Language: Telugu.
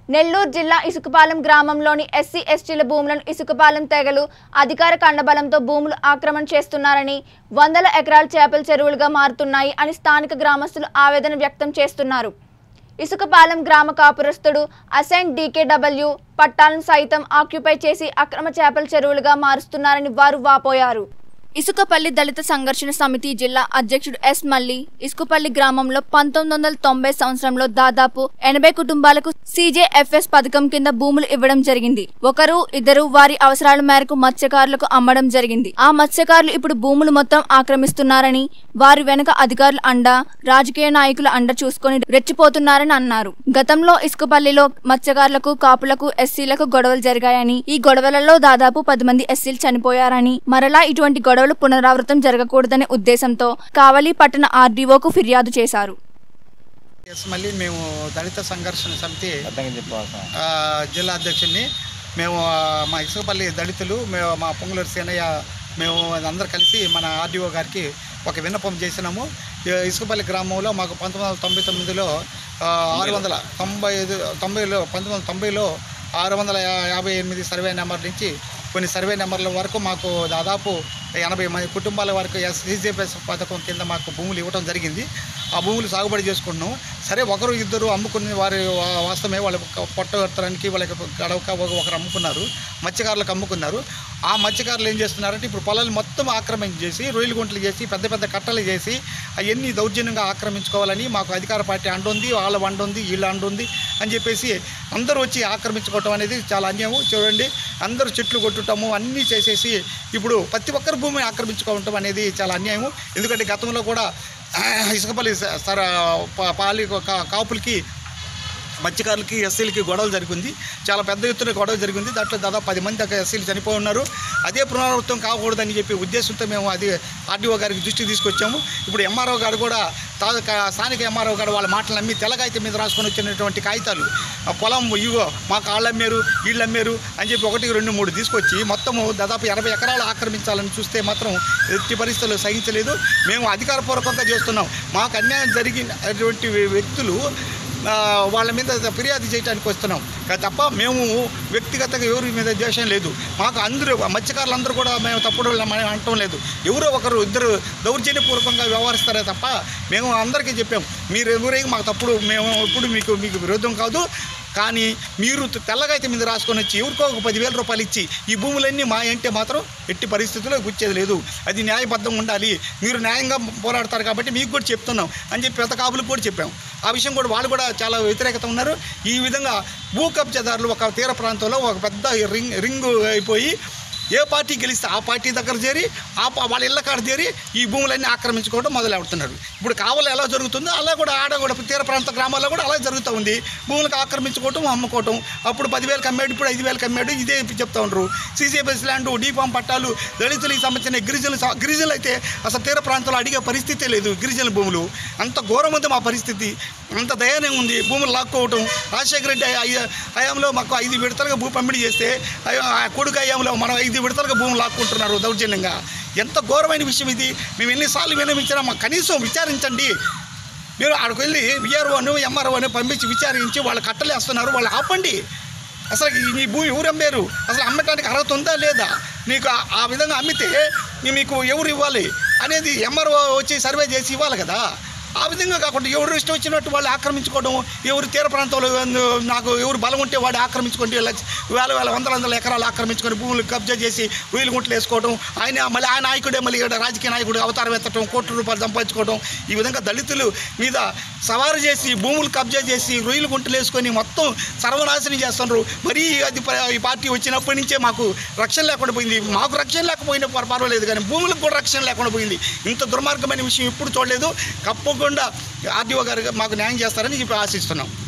నెల్లూరు జిల్లా ఇసుకపాలెం గ్రామంలోని ఎస్సీ ఎస్టీల భూములను ఇసుకపాలెం తెగలు అధికార కండబలంతో భూములు ఆక్రమణ చేస్తున్నారని వందల ఎకరాల చేపల చెరువులుగా మారుతున్నాయి అని స్థానిక గ్రామస్తులు ఆవేదన వ్యక్తం చేస్తున్నారు ఇసుకపాలెం గ్రామ కాపురస్తుడు అసెంట్ డీకేడబ్ల్యూ పట్టాలను సైతం ఆక్యుపై చేసి అక్రమ చేపల చెరువులుగా మారుస్తున్నారని వారు వాపోయారు ఇసుకపల్లి దళిత సంఘర్షణ సమితి జిల్లా అధ్యక్షుడు ఎస్ మల్లి ఇసుకపల్లి గ్రామంలో పంతొమ్మిది వందల తొంభై సంవత్సరంలో దాదాపు ఎనభై కుటుంబాలకు సీజేఎఫ్ఎస్ పథకం కింద భూములు ఇవ్వడం జరిగింది ఒకరు ఇద్దరు వారి అవసరాల మేరకు మత్స్యకారులకు అమ్మడం జరిగింది ఆ మత్స్యకారులు ఇప్పుడు భూములు మొత్తం ఆక్రమిస్తున్నారని వారి వెనుక అధికారుల అండ రాజకీయ నాయకుల అండ చూసుకొని రెచ్చిపోతున్నారని అన్నారు గతంలో ఇసుకపల్లిలో మత్స్యకారులకు కాపులకు ఎస్సీలకు గొడవలు జరిగాయని ఈ గొడవలలో దాదాపు పది మంది ఎస్సీలు చనిపోయారని మరలా ఇటువంటి గొడవలు పునరావృతం జరగకూడదనే ఉద్దేశంతో కావలి పట్టణ ఆర్డీఓకు ఫిర్యాదు చేశారు ఎస్ మళ్ళీ మేము దళిత సంఘర్షణ సమితి అర్థంగా చెప్పవలసిన ఆ, జిల్లా అధ్యక్షుడిని మేము ఆ, మా ఇసుకపల్లి దళితులు మేము మా పొంగులూరు సేనయ్య మేము అందరు కలిసి మన ఆర్డీఓ గారికి ఒక విన్నపం చేసినాము ఈ ఇసుకపల్లి గ్రామంలో మాకు పంతొమ్మిది వందల తొంభై తొమ్మిదిలో ఆ, ఆరు వందల తొంభై ఐదు తొంభైలో పంతొమ్మిది వందల తొంభైలో ఆరు వందల యా- యాభై ఎనిమిది సర్వే నెంబర్ నుంచి కొన్ని సర్వే నెంబర్ల వరకు మాకు దాదాపు ఎనభై మంది కుటుంబాల వరకు ఎస్సీజీఎఫ్ఎస్ పథకం కింద మాకు భూములు ఇవ్వడం జరిగింది ఆ భూములు సాగుబడి చేసుకుంటున్నాం సరే ఒకరు ఇద్దరు అమ్ముకుని వారి వా- వాస్తవమే వాళ్ళ పొట్ట ఎత్తడానికి వాళ్ళకి గడవక ఒక- ఒకరు అమ్ముకున్నారు మత్స్యకారులకు అమ్ముకున్నారు ఆ మత్స్యకారులు ఏం చేస్తున్నారంటే ఇప్పుడు పొలాలు మొత్తం ఆక్రమించి చేసి రొయ్యలు గుంటలు చేసి పెద్ద పెద్ద కట్టలు చేసి అవన్నీ దౌర్జన్యంగా ఆక్రమించుకోవాలని మాకు అధికార పార్టీ అండుంది వాళ్ళ వండుంది వీళ్ళ అండుంది అని చెప్పేసి అందరూ వచ్చి ఆక్రమించుకోవటం అనేది చాలా అన్యాయం చూడండి అందరూ చెట్లు కొట్టటము అన్నీ చేసేసి ఇప్పుడు ప్రతి ఒక్కరి భూమిని ఆక్రమించుకోవటం అనేది చాలా అన్యాయం ఎందుకంటే గతంలో కూడా ఆ, ఇసుకపల్లి స- సర పా- పాలి కా- కాపులకి మత్స్యకారులకి ఎస్సీలకి గొడవలు జరిగింది చాలా పెద్ద ఎత్తున గొడవ జరిగింది దాంట్లో దాదాపు పది మంది దాకా ఎస్సీలు చనిపోయి ఉన్నారు అదే పునరావృతం కాకూడదని చెప్పి ఉద్దేశంతో మేము అది ఆర్డీఓ గారికి దృష్టికి తీసుకొచ్చాము ఇప్పుడు ఎంఆర్ఓ గారు కూడా తా కా- స్థానిక ఎంఆర్ఓ గారు వాళ్ళ మాటలు నమ్మి తెల్లగాయితే మీద రాసుకొని వచ్చినటువంటి కాగితాలు ఆ పొలం ఇగో మాకు వాళ్ళు అమ్మారు వీళ్ళు అమ్మారు అని చెప్పి ఒకటి రెండు మూడు తీసుకొచ్చి మొత్తము దాదాపు ఎనభై ఎకరాలు ఆక్రమించాలని చూస్తే మాత్రం ఎట్టి పరిస్థితుల్లో సహించలేదు మేము అధికారపూర్వకంగా చేస్తున్నాం మాకు అన్యాయం జరిగినటువంటి వ్యక్తులు ఆ, వాళ్ళ మీద ఫిర్యాదు చేయడానికి వస్తున్నాం కా- తప్ప మేము వ్యక్తిగతంగా ఎవరి మీద ద్వేషం లేదు మాకు అందరూ మత్స్యకారులు అందరూ కూడా మేము తప్పుడు వాళ్ళని మనం అనటం లేదు ఎవరో ఒకరు ఇద్దరు దౌర్జన్యపూర్వకంగా వ్యవహరిస్తారే తప్ప మేము అందరికీ చెప్పాం మీరు ఎవరైనా మాకు తప్పుడు మేము ఎప్పుడు మీకు మీకు విరోధం కాదు కానీ మీరు తెల్లగైతే మీద రాసుకొని వచ్చి ఎవరికో ఒక పదివేల రూపాయలు ఇచ్చి ఈ భూములన్నీ మా అంటే మాత్రం ఎట్టి పరిస్థితుల్లో గుచ్చేది లేదు అది న్యాయబద్ధంగా ఉండాలి మీరు న్యాయంగా పోరాడతారు కాబట్టి మీకు కూడా చెప్తున్నాం అని చెప్పి పెద్ద కాపులకు కూడా చెప్పాం ఆ విషయం కూడా వాళ్ళు కూడా చాలా వ్యతిరేకత ఉన్నారు ఈ విధంగా భూ కబ్జాదారులు ఒక తీర ప్రాంతంలో ఒక పెద్ద రింగ్ రింగ్ అయిపోయి ఏ పార్టీ గెలిస్తే ఆ పార్టీ దగ్గర చేరి ఆ పా- వాళ్ళ ఇళ్ళ కాడ చేరి ఈ భూములన్నీ ఆక్రమించుకోవడం మొదలెడుతున్నారు ఇప్పుడు కావాలి ఎలా జరుగుతుందో అలా కూడా ఆడ కూడా తీర ప్రాంత గ్రామాల్లో కూడా అలా జరుగుతూ ఉంది భూములకు ఆక్రమించుకోవటం అమ్ముకోవటం అప్పుడు పదివేలకు అమ్మాడు ఇప్పుడు ఐదు వేలకు అమ్మాడు ఇదే చెప్తా ఉండరు సీసీఎఫ్ఎస్ ల్యాండ్ డీఫామ్ పట్టాలు దళితులకు సంబంధించిన గిరిజనులు స- గిరిజనులు అయితే అసలు తీర ప్రాంతంలో అడిగే పరిస్థితే లేదు గిరిజనుల భూములు అంత ఘోరం ఉంది మా పరిస్థితి అంత దయనీయం ఉంది భూములు లాక్కోవటం రాజశేఖర రెడ్డి హయ- హయాంలో మాకు ఐదు విడతలుగా భూ పంపిణీ చేస్తే అయ్యో, ఆ కొడుకు హయాంలో మనం ఐదు విడతలుగా భూములు లాక్కుంటున్నారు దౌర్జన్యంగా ఎంత ఘోరమైన విషయం ఇది మేము ఎన్నిసార్లు విన్నవించినా మాకు కనీసం విచారించండి మీరు అక్కడికి వెళ్ళి విఆర్ఓను ఎంఆర్ఓను పంపించి విచారించి వాళ్ళు కట్టలేస్తున్నారు వాళ్ళు ఆపండి అసలు ఈ నీ భూమి ఎవరు అమ్మారు అసలు అమ్మటానికి అర్హత ఉందా లేదా నీకు ఆ- ఆ విధంగా అమ్మితే నీ- మీకు ఎవరు ఇవ్వాలి అనేది ఎంఆర్ఓ వచ్చి సర్వే చేసి ఇవ్వాలి కదా ఆ విధంగా కాకుండా ఎవరు ఇష్టం వచ్చినట్టు వాళ్ళు ఆక్రమించుకోవడం ఎవరు తీర ప్రాంతంలో నాకు ఎవరు బలం ఉంటే వాడు ఆక్రమించుకుంటే లక్ష వేల వేల వందల వందల ఎకరాలు ఆక్రమించుకొని భూములు కబ్జా చేసి వీలు గుంటలు వేసుకోవడం ఆయన మళ్ళీ ఆ నాయకుడే మళ్ళీ ఈడ రాజకీయ నాయకుడు అవతారం ఎత్తడం కోట్ల రూపాయలు సంపాదించుకోవడం ఈ విధంగా దళితులు మీద సవారు చేసి భూములు కబ్జా చేసి రొయ్యలు గుంటలు వేసుకొని మొత్తం సర్వనాశనం చేస్తున్నారు మరీ అది ప- ఈ పార్టీ వచ్చినప్పటి నుంచే మాకు రక్షణ లేకుండా పోయింది మాకు రక్షణ లేకపోయినా పర్- పర్వాలేదు కానీ భూములకు కూడా రక్షణ లేకుండా పోయింది ఇంత దుర్మార్గమైన విషయం ఎప్పుడు చూడలేదు తప్పకుండా ఆర్డీఓ గారు మాకు న్యాయం చేస్తారని చెప్పి ఆశిస్తున్నాం